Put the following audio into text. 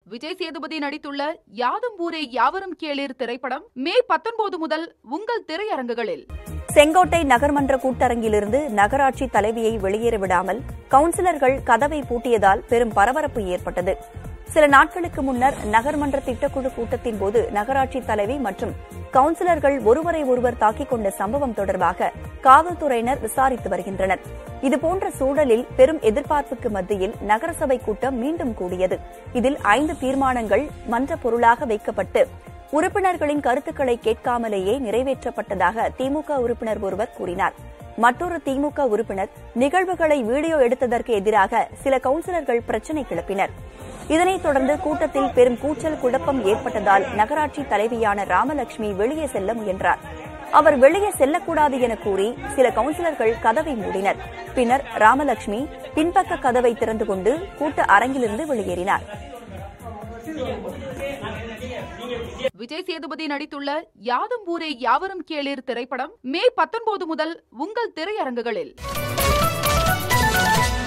விஜய் சேதுபதி நடித்துள்ள யாதும் ஊரே யாவரும் கேளீர் திரைப்படம் மே பத்தொன்பது முதல் உங்கள் திரையரங்குகளில் செங்கோட்டை நகர்மன்ற கூட்டரங்கிலிருந்து நகராட்சி தலைவியை வெளியேற விடாமல் கவுன்சிலர்கள் கதவை பூட்டியதால் பெரும் பரபரப்பு ஏற்பட்டது சில நாட்களுக்கு முன்னர் நகர்மன்ற திட்டக்குழு கூட்டத்தின் போது நகராட்சி தலைவி மற்றும் கவுன்சிலர்கள் ஒருவரை ஒருவர் தாக்கிக் கொண்ட சம்பவம் தொடர்பாக காவல்துறையினர் விசாரித்து வருகின்றனர் இதுபோன்ற சூழலில் பெரும் எதிர்பார்ப்புக்கு மத்தியில் நகரசபை கூட்டம் மீண்டும் கூடியது இதில் ஐந்து தீர்மானங்கள் மன்ற பொருளாக வைக்கப்பட்டு உறுப்பினர்களின் கருத்துக்களை கேட்காமலேயே நிறைவேற்றப்பட்டதாக திமுக உறுப்பினர் ஒருவர் கூறினார் மற்றொரு திமுக உறுப்பினர் நிகழ்வுகளை வீடியோ எடுத்ததற்கு எதிராக சில கவுன்சிலர்கள் பிரச்சினை கிளப்பினர் இதனைத் தொடர்ந்து கூட்டத்தில் பெரும் கூச்சல் குழப்பம் ஏற்பட்டதால் நகராட்சி தலைவியான ராமலட்சுமி வெளியே செல்ல முயன்றார் அவர் வெளியே செல்லக்கூடாது என கூறி சில கவுன்சிலர்கள் கதவை மூடினர் பின்னர் ராமலட்சுமி பின்பக்க கதவை திறந்து கொண்டு கூட்ட அரங்கிலிருந்து வெளியேறினார் விஜய் சேதுபதி நடித்துள்ள யாதும் ஊரே யாவரும் கேளீர் திரைப்படம் மே பத்தொன்பது முதல் உங்கள் திரையரங்குகளில்